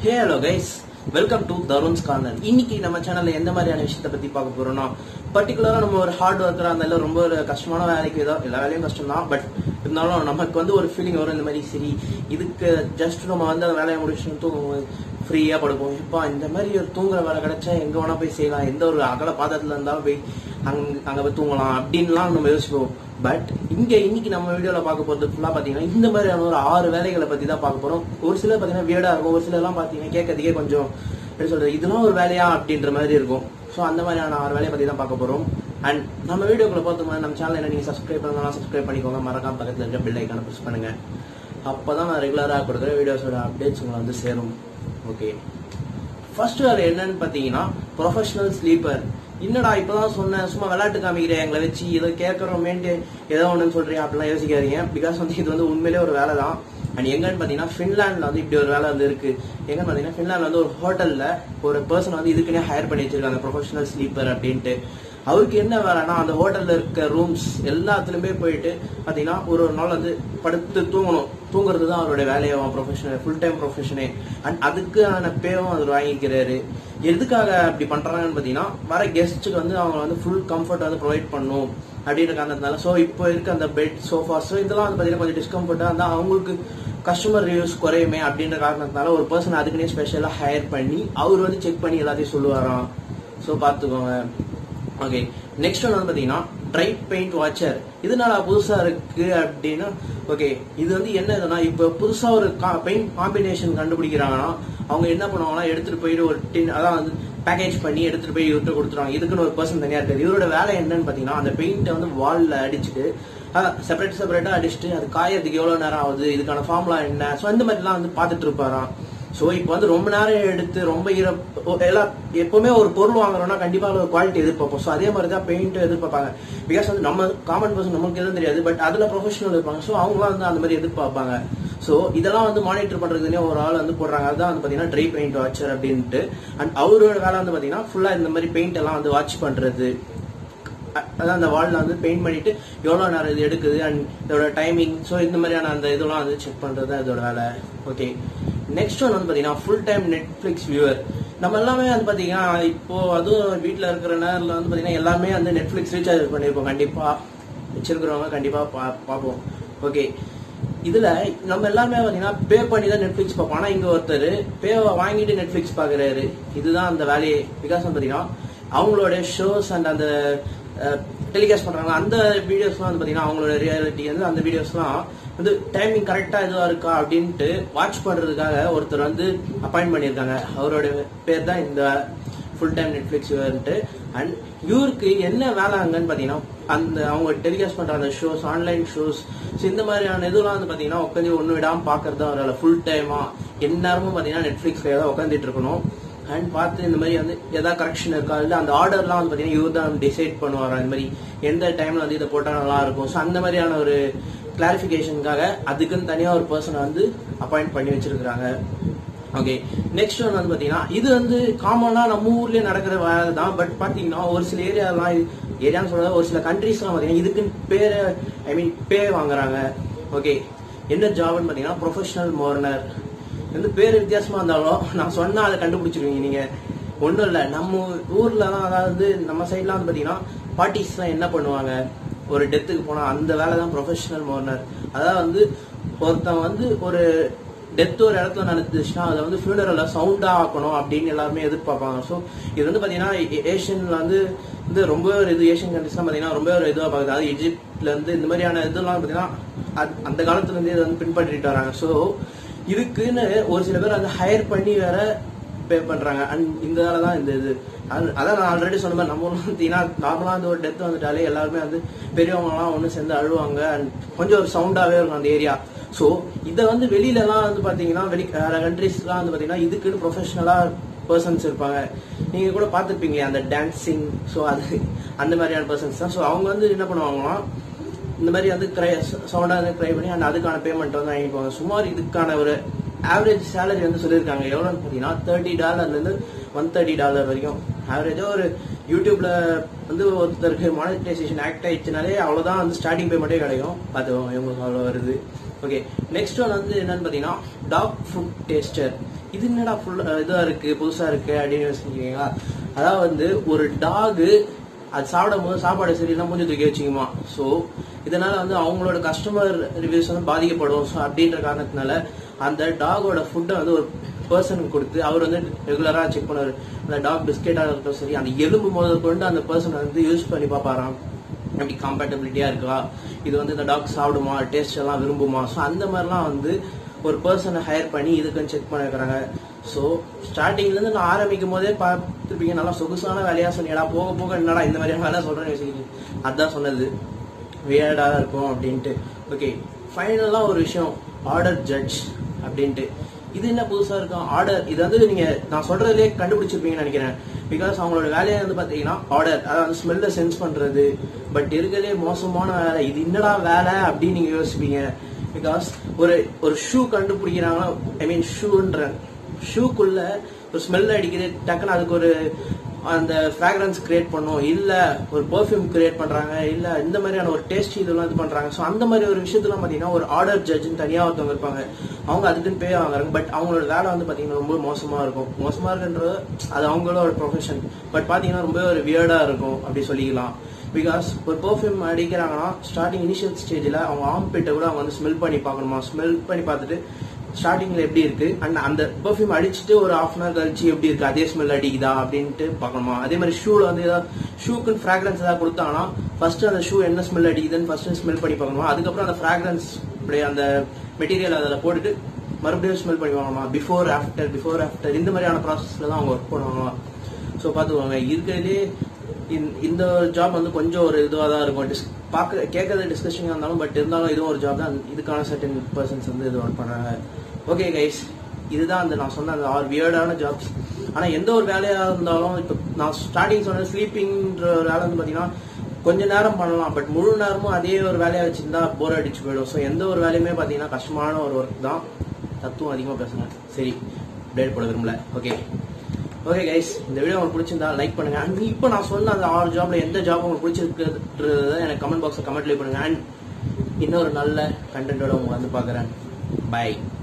hey hello guys welcome to Tarun's corner இன்னைக்கு நம்ம சேனல்ல எந்த மாதிரியான விஷயத்த பத்தி பார்க்க போறோம்னா பர்டிகுலரா நம்ம ஒரு ஹார்ட் ஒர்க்கரா இருந்தாலும் ரொம்ப ஒரு கஷ்டமான வேலைக்கு ஏதோ எல்லா வேலையும் கஷ்டம் தான் பட் இருந்தாலும் நமக்கு வந்து ஒரு ஃபீலிங் வரும் இந்த மாதிரி சரி இதுக்கு ஜஸ்ட் நம்ம வந்து அந்த வேலையை முடிச்சுட்டு தூங்குவோம் ஃப்ரீயா படுப்போம் இப்போ இந்த மாதிரி ஒரு தூங்குற வேலை கிடைச்சா எங்க வேணா போய் செய்யலாம் எந்த ஒரு அகல பாதத்துல இருந்தாலும் போய் அங்க அங்க போய் தூங்கலாம் அப்படின்லாம் நம்ம யோசிப்போம் பட் இங்க இன்னைக்கு நம்ம வீடியோல பார்க்க போறது ஃபுல்லா பாத்தீங்கன்னா இந்த மாதிரியான ஒரு ஆறு வேலைகளை பத்தி தான் பார்க்க போறோம் ஒரு சிலர் பாத்தீங்கன்னா வியடா இருக்கும் ஒரு சிலர்லாம் பாத்தீங்கன்னா கேட்கறதுக்கே கொஞ்சம் எப்படி சொல்றது இதெல்லாம் ஒரு வேலையா அப்படின்ற மாதிரி இருக்கும் ஸோ அந்த மாதிரியான ஆறு வேலையை பத்தி தான் பார்க்க போறோம் அண்ட் நம்ம வீடியோக்குள்ள பார்த்து முன்னாடி நம்ம சேனல் என்ன நீங்க சப்ஸ்கிரைப் பண்ணலாம் சப்ஸ்கிரைப் பண்ணிக்கோங்க மறக்காம பக்கத்துல இருக்க பெல் ஐக்கான ப்ரெஸ் பண்ணுங்க அப்பதான் நான் ரெகுலரா கொடுக்குற வீடியோஸோட அப்டேட்ஸ் உங்களை வந்து சேரும் ஓகே ஃபர்ஸ்ட் வேலை என்னன்னு பாத்தீங்கன்னா ப்ரொஃபஷனல் ஸ்லீப்பர் என்னடா இப்பதான் சொன்னேன் சும்மா விளையாட்டு காமிக்கிறேன் எங்களை வச்சு இதை கேட்கறோமேன்ட்டு ஏதோ ஒண்ணுன்னு சொல்றீங்க அப்படிலாம் யோசிக்காதீங்க பிகாஸ் வந்து இது வந்து உண்மையிலே ஒரு வேலை தான் அண்ட் எங்கன்னு பாத்தீங்கன்னா ஃபின்லாண்ட்ல வந்து இப்படி ஒரு வேலை வந்து இருக்கு எங்கன்னு பாத்தீங்கன்னா ஃபின்லாண்ட்ல வந்து ஒரு ஹோட்டல்ல ஒரு பர்சன் வந்து இதுக்குன்னே ஹையர் பண்ணி வச்சிருக்காங்க ப்ரொஃபஷனல் ஸ்லீப்பர் அப்படின்ட்டு அவருக்கு என்ன வேலைன்னா அந்த ஹோட்டல்ல இருக்க ரூம்ஸ் எல்லாத்துலயுமே போயிட்டு பாத்தீங்கன்னா ஒரு ஒரு நாள் வந்து படுத்து தூங்கணும் தூங்குறது தான் அவருடைய வேலையாகும் ப்ரொஃபஷனல் ஃபுல் டைம் ப்ரொஃபஷனே அண்ட் அதுக்கான பேவும் அவர் வாங்கிக்கிறாரு எதுக்காக அப்படி பண்றாங்கன்னு பாத்தீங்கன்னா வர கெஸ்ட்டுக்கு வந்து அவங்க வந்து ஃபுல் கம்ஃபர்ட் வந்து ப்ரொவைட் பண்ணும் அப்படின்ற காரணத்தினால ஸோ இப்போ இருக்க அந்த பெட் சோஃபா ஸோ இதெல்லாம் வந்து பாத்தீங்கன்னா கொஞ்சம் டிஸ்கம்ஃபர்ட்டா இருந்தா அவங்களுக்கு கஸ்டமர் ரிவ்யூஸ் குறையுமே அப்படின்ற காரணத்தினால ஒரு பர்சன் அதுக்குன்னே ஸ்பெஷலா ஹையர் பண்ணி அவர் வந்து செக் பண்ணி எல்லாத்தையும் சொல்லுவாராம் ஸோ பார்த்துக்கோங்க ஓகே நெக்ஸ்ட் ஒன் வந்து பாத்தீங்கன்னா ட்ரை பெயிண்ட் வாட்சர் இதனால புதுசா இருக்கு அப்படின்னா ஓகே இது வந்து என்ன இதுனா இப்ப புதுசா ஒரு பெயிண்ட் காம்பினேஷன் கண்டுபிடிக்கிறாங்கன்னா அவங்க என்ன பண்ணுவாங்கன்னா எடுத்துட்டு போயிட்டு ஒரு டின் அதான் வந்து பேக்கேஜ் பண்ணி எடுத்துட்டு போய் இவர்கிட்ட கொடுத்துருவாங்க இதுக்குன்னு ஒரு பர்சன் தனியா இருக்காது இவரோட வேலை என்னன்னு பாத்தீங்கன்னா அந்த பெயிண்ட்டை வந்து வால்ல அடிச்சுட்டு செப்பரேட் செப்பரேட்டா அடிச்சுட்டு அது காயறதுக்கு எவ்வளவு நேரம் ஆகுது இதுக்கான ஃபார்முலா என்ன ஸோ இந்த மாதிரிலாம் வந்து பார்த்துட்டு இருப்பாராம் ஸோ இப்போ வந்து ரொம்ப நேரம் எடுத்து ரொம்ப ஈர எல்லாம் எப்பவுமே ஒரு பொருள் வாங்குறோம்னா கண்டிப்பா ஒரு குவாலிட்டி எதிர்பார்ப்போம் ஸோ அதே மாதிரி தான் பெயிண்ட் எதிர்பார்ப்பாங்க பிகாஸ் வந்து நம்ம காமன் பர்சன் நமக்கு எதுவும் தெரியாது பட் அதுல ப்ரொஃபஷனல் இருப்பாங்க ஸோ அவங்களாம் வந்து அந்த மாதிரி எதிர்பார்ப்பாங்க ஸோ இதெல்லாம் வந்து மானிட்டர் பண்றதுனே ஒரு ஆள் வந்து போடுறாங்க அதுதான் வந்து பாத்தீங்கன்னா ட்ரை பெயிண்ட் வாட்சர் அப்படின்ட்டு அண்ட் அவரோட வேலை வந்து பாத்தீங்கன்னா ஃபுல்லா இந்த மாதிரி பெயிண்ட் எல்லாம் வந்து வாட்ச் பண்றது அதான் அந்த வால்ல வந்து பெயிண்ட் பண்ணிட்டு எவ்வளவு நேரம் இது எடுக்குது அண்ட் இதோட டைமிங் ஸோ இந்த மாதிரியான அந்த இதெல்லாம் வந்து செக் பண்றது இதோட வேலை ஓகே நெக்ஸ்ட் ஒன் வந்து பாத்தீங்கன்னா ஃபுல் டைம் நெட்ஃபிளிக்ஸ் வியூவர் நம்ம எல்லாமே வந்து பாத்தீங்கன்னா இப்போ அதுவும் வீட்டில் இருக்கிற நேரில் வந்து பாத்தீங்கன்னா எல்லாமே வந்து நெட்ஃபிளிக்ஸ் ரீசார்ஜ் பண்ணிருப்போம் கண்டிப்பா வச்சிருக்கிறவங்க கண்டிப்பா பா- பார்ப்போம் ஓகே இதுல நம்ம எல்லாமே பாத்தீங்கன்னா பே பண்ணி தான் நெட்ஃபிளிக்ஸ் பார்ப்போம் ஆனா இங்க ஒருத்தர் பேவை வாங்கிட்டு நெட்ஃபிளிக்ஸ் பாக்குறாரு இதுதான் அந்த வேலையே பிகாஸ் பாத்தீங்கன்னா அவங்களோட ஷோஸ் அண்ட் அந்த டெலிகாஸ்ட் பண்றாங்க அந்த வீடியோஸ்லாம் வந்து பாத்தீங்கன்னா அவங்களோட ரியாலிட்டி வந்து அந்த வீடியோஸ்லாம் வந்து டைமிங் கரெக்டா இதுவா இருக்கா அப்படின்ட்டு வாட்ச் பண்றதுக்காக ஒருத்தர் வந்து அப்பாயிண்ட் பண்ணியிருக்காங்க அவரோட பேர் தான் இந்த ஃபுல் டைம் நெட்ஃபிளிக்ஸ் வந்துட்டு அண்ட் இவருக்கு என்ன வேலை அங்கன்னு பாத்தீங்கன்னா அந்த அவங்க டெலிகாஸ்ட் பண்ற அந்த ஷோஸ் ஆன்லைன் ஷோஸ் ஸோ இந்த மாதிரியான இதெல்லாம் வந்து பாத்தீங்கன்னா உட்காந்து ஒண்ணு விடாம பாக்குறது தான் அவரால் ஃபுல் டைமா எந்நேரமும் பாத்தீங்கன்னா நெட்ஃபிளிக்ஸ்ல ஏதாவது உட்காந்துட்டு இருக்கணும் அண்ட் பார்த்து இந்த மாதிரி வந்து எதாவது கரெக்ஷன் இருக்கா இல்ல அந்த ஆர்டர்லாம் வந்து பாத்தீங்கன்னா இவர் தான் டிசைட் பண்ணுவாரா இந்த மாதிரி எந்த டைம்ல வந்து இதை போட்டா நல்லா இருக்கும் ஸோ அந்த மாதிரியான ஒரு கிளாரிபிகேஷனுக்காக அதுக்குன்னு தனியா ஒரு பர்சனை வந்து அப்பாயிண்ட் பண்ணி வச்சிருக்காங்க ஓகே நெக்ஸ்ட் ஒன் வந்து பாத்தீங்கன்னா இது வந்து காமனா நம்ம ஊர்லயே நடக்கிற வேலை தான் பட் பாத்தீங்கன்னா ஒரு சில ஏரியாலாம் ஏரியான்னு சொல்றது ஒரு சில கண்ட்ரீஸ்லாம் பாத்தீங்கன்னா இதுக்குன்னு பேரு ஐ மீன் பே வாங்குறாங்க ஓகே என்ன ஜாப்னு பாத்தீங்கன்னா ப்ரொஃபஷனல் மோர்னர் வந்து பேர் வித்தியாசமா இருந்தாலும் நான் சொன்னா அதை கண்டுபிடிச்சிருவீங்க நீங்க ஒண்ணும் இல்ல நம்ம ஊர்ல தான் அதாவது நம்ம சைட்லாம் வந்து பாத்தீங்கன்னா பார்ட்டிஸ் தான் என்ன பண்ணுவாங்க ஒரு டெத்துக்கு போனா அந்த வேலை தான் ப்ரொஃபஷனல் மோர்னர் அதாவது வந்து ஒருத்தன் வந்து ஒரு டெத் ஒரு இடத்துல நடந்துச்சுன்னா அதை வந்து ஃபியூனரல்ல சவுண்டா ஆக்கணும் அப்படின்னு எல்லாருமே எதிர்பார்ப்பாங்க ஸோ இது வந்து பாத்தீங்கன்னா ஏ- ஏஷியன்ல வந்து வந்து ரொம்ப ஒரு இது ஏஷியன் கண்ட்ரிஸ்லாம் பாத்தீங்கன்னா ரொம்ப ஒரு இதுவா பாக்குது அது எஜிப்ட்ல இருந்து இந்த மாதிரியான இதெல்லாம் பாத்தீங்கன்னா அது- அந்த காலத்துல இருந்து இதை வந்து பின்பற்றிட்டு வராங்க ஸோ இதுக்குன்னு ஒரு சில பேர் வந்து ஹையர் பண்ணி வேற பே பண்றாங்க அண்ட் இந்த வேலை தான் இந்த இது அது- அதான் நான் ஆல்ரெடி சொன்ன மாதிரி நம்ம ஊர்ல பார்த்தீங்கன்னா நார்மலா வந்து ஒரு டெத் வந்துட்டாலே எல்லாருமே வந்து பெரியவங்க எல்லாம் ஒண்ணு சேர்ந்து அழுவாங்க அண்ட் கொஞ்சம் ஒரு சவுண்டாவே இருக்கும் அந்த ஏரியா சோ இத வந்து வெளியில எல்லாம் வந்து பாத்தீங்கன்னா வெளி வேற கண்ட்ரிஸ்லாம் வந்து பாத்தீங்கன்னா இதுக்குன்னு ப்ரொஃபஷனலா பர்சன்ஸ் இருப்பாங்க நீங்க கூட பாத்துருப்பீங்க அந்த டான்சிங் சோ அது அந்த மாதிரியான பர்சன்ஸ் தான் சோ அவங்க வந்து என்ன பண்ணுவாங்கன்னா இந்த மாதிரி வந்து கிரை சவுண்டா வந்து க்ரை பண்ணி அண்ட் அதுக்கான பேமெண்ட் வந்து வாங்கிக்குவாங்க சுமார் இதுக்கான ஒரு ஆவரேஜ் சேலரி வந்து சொல்லியிருக்காங்க எவ்வளோன்னு பார்த்தீங்கன்னா தேர்ட்டி டாலர்லேருந்து ஒன் தேர்ட்டி டாலர் வரைக்கும் ஆவரேஜாக ஒரு யூடியூப்ல வந்து ஒருத்தருக்கு மானிட்டைசேஷன் ஆக்ட் ஆயிடுச்சுனாலே அவ்வளோதான் வந்து ஸ்டார்டிங் பேமெண்ட்டே கிடைக்கும் பார்த்துக்கோங்க இவங்களுக்கு அவ்வளோ வருது ஓகே நெக்ஸ்ட் ஒன் வந்து என்னன்னு பார்த்தீங்கன்னா டாக் ஃபுட் டேஸ்டர் இது என்னடா ஃபுல் இதாக இருக்கு புதுசா இருக்கு அப்படின்னு யோசிக்கிறீங்களா அதாவது வந்து ஒரு டாகு அது சாப்பிடும் போது சாப்பாடு சரியில்லாம் மூஞ்சி தூக்கி வச்சுக்குமா ஸோ இதனால வந்து அவங்களோட கஸ்டமர் ரிவ்யூஸ் வந்து பாதிக்கப்படும் ஸோ அப்படின்ற காரணத்தினால அந்த டாகோட ஃபுட்டை வந்து ஒரு பர்சனுக்கு கொடுத்து அவர் வந்து ரெகுலரா செக் பண்ணுவார் அந்த டாக் பிஸ்கெட்டாக இருக்கட்டும் சரி அந்த எலும்பு முதல் கொண்டு அந்த பர்சன் வந்து யூஸ் பண்ணி பார்ப்பாராம் எப்படி காம்பேட்டபிலிட்டியா இருக்கா இது வந்து இந்த டாக் சாப்பிடுமா டேஸ்ட் எல்லாம் விரும்புமா ஸோ அந்த மாதிரிலாம் வந்து ஒரு பர்சனை ஹையர் பண்ணி இதுக்குன்னு செக் பண்ண வைக்கிறாங்க ஸோ ஸ்டார்டிங்ல இருந்து நான் ஆரம்பிக்கும் போதே பார்த்துருப்பீங்க நல்லா சொகுசான வேலையா சொன்னீங்களா போக போக என்னடா இந்த மாதிரியான வேலை சொல்றேன்னு யோசிக்கிறீங்க அதான் சொன்னது வியர்டா இருக்கும் அப்படின்ட்டு ஓகே ஃபைனலாக ஒரு விஷயம் ஆர்டர் ஜட்ஜ் அப்படின்ட்டு இது என்ன புதுசா இருக்கும் ஆர்டர் இது வந்து நீங்க நான் சொல்றதுலயே கண்டுபிடிச்சிருப்பீங்கன்னு நினைக்கிறேன் பிகாஸ் அவங்களோட வேலையை வந்து பாத்தீங்கன்னா ஆர்டர் அதாவது ஸ்மெல்ல சென்ஸ் பண்றது பட் இருக்கிறதுலே மோசமான வேலை இது என்னடா வேலை அப்படின்னு நீங்க யோசிப்பீங்க பிகாஸ் ஒரு ஒரு ஷூ கண்டுபிடிக்கிறாங்கன்னா ஐ மீன் ஷூன்ற ஷூக்குள்ள ஒரு ஸ்மெல் அடிக்குது டக்குன்னு அதுக்கு ஒரு அந்த ஃப்ராக்ரன்ஸ் கிரியேட் பண்ணும் இல்ல ஒரு பெர்ஃப்யூம் கிரியேட் பண்றாங்க இல்ல இந்த மாதிரியான ஒரு டேஸ்ட் இதெல்லாம் இது பண்றாங்க ஸோ அந்த மாதிரி ஒரு விஷயத்தெல்லாம் பாத்தீங்கன்னா ஒரு ஆர்டர் ஜட்ஜ்னு தனியா ஒருத்தவங்க இருப்பாங்க அவங்க அதுக்குன்னு பே வாங்குறாங்க பட் அவங்களோட வேலை வந்து பாத்தீங்கன்னா ரொம்ப மோசமா இருக்கும் மோசமா இருக்குன்றது அது அவங்களோட ப்ரொஃபஷன் பட் பாத்தீங்கன்னா ரொம்ப ஒரு வியர்டா இருக்கும் அப்படி சொல்லிக்கலாம் பிகாஸ் ஒரு பெர்ஃப்யூம் அடிக்கிறாங்கன்னா ஸ்டார்டிங் இனிஷியல் ஸ்டேஜ்ல அவங்க ஆம்பிட்ட கூட அவங்க வந்து ஸ்மெல் பண்ணி பார்க்கணுமா ஸ்மெல் பண்ணி பார்த்துட்டு ஸ்டார்டிங்ல எப்படி இருக்கு அண்ட் அந்த பெர்ஃப்யூம் அடிச்சுட்டு ஒரு ஹாஃப் அன் ஹவர் கழிச்சு எப்படி இருக்கு அதே ஸ்மெல் அடிக்குதா அப்படின்ட்டு பார்க்கணுமா அதே மாதிரி ஷூல வந்து ஏதாவது ஷூக்குன்னு ஃப்ராக்ரன்ஸ் ஏதாவது கொடுத்தாங்கன்னா ஃபர்ஸ்ட் அந்த ஷூ என்ன ஸ்மெல் அடிக்குதுன்னு ஃபர்ஸ்ட் ஸ்மெல் பண்ணி பார்க்கணுமா அதுக்கப்புறம் அந்த ஃப்ராக்ரன்ஸ் அப்படியே அந்த மெட்டீரியல் அதில் போட்டுட்டு மறுபடியும் ஸ்மெல் பண்ணி வாங்கணுமா பிஃபோர் ஆஃப்டர் பிஃபோர் ஆஃப்டர் இந்த மாதிரியான ப்ராசஸ்ல தான் அவங்க ஒர்க் பண்ணுவாங்க ஸோ பார்த்துக்கோங்க இருக்கிறதுலே இந்த ஜாப் வந்து கொஞ்சம் ஒரு இதுவாக தான் இருக்கும் டிஸ் பார்க்க கேட்கறது டிஸ்கஷனாக இருந்தாலும் பட் இருந்தாலும் இதுவும் ஒரு ஜாப் தான் இதுக்கான சர்டன் பர்சன்ஸ் வந்து இது ஒர்க் பண்ணுறாங்க ஓகே கைஸ் இதுதான் அந்த நான் சொன்ன அந்த ஆறு வியர்டான ஜாப்ஸ் ஆனால் எந்த ஒரு வேலையாக இருந்தாலும் இப்போ நான் ஸ்டார்டிங் சொன்ன ஸ்லீப்பிங்ன்ற ஒரு வேலை வந்து பார்த்தீங்கன்னா கொஞ்ச நேரம் பண்ணலாம் பட் முழு நேரமும் அதே ஒரு வேலையை வச்சிருந்தா போர் அடிச்சு போயிடும் ஸோ எந்த ஒரு வேலையுமே பார்த்தீங்கன்னா கஷ்டமான ஒரு ஒர்க் தான் தத்துவம் அதிகமாக பேசுங்க சரி அப்டேட் போட விரும்பல ஓகே ஓகே கைஸ் இந்த வீடியோ உங்களுக்கு பிடிச்சிருந்தா லைக் பண்ணுங்க அண்ட் இப்போ நான் சொன்ன அந்த ஆறு ஜாப்ல எந்த ஜாப் உங்களுக்கு பிடிச்சிருக்குன்றத எனக்கு கமெண்ட் பாக்ஸ்ல கமெண்ட் பண்ணுங்க அண்ட் இன்னொரு நல்ல கண்டென்ட்டோட உங்களை வந்து பார்க்குறேன் பை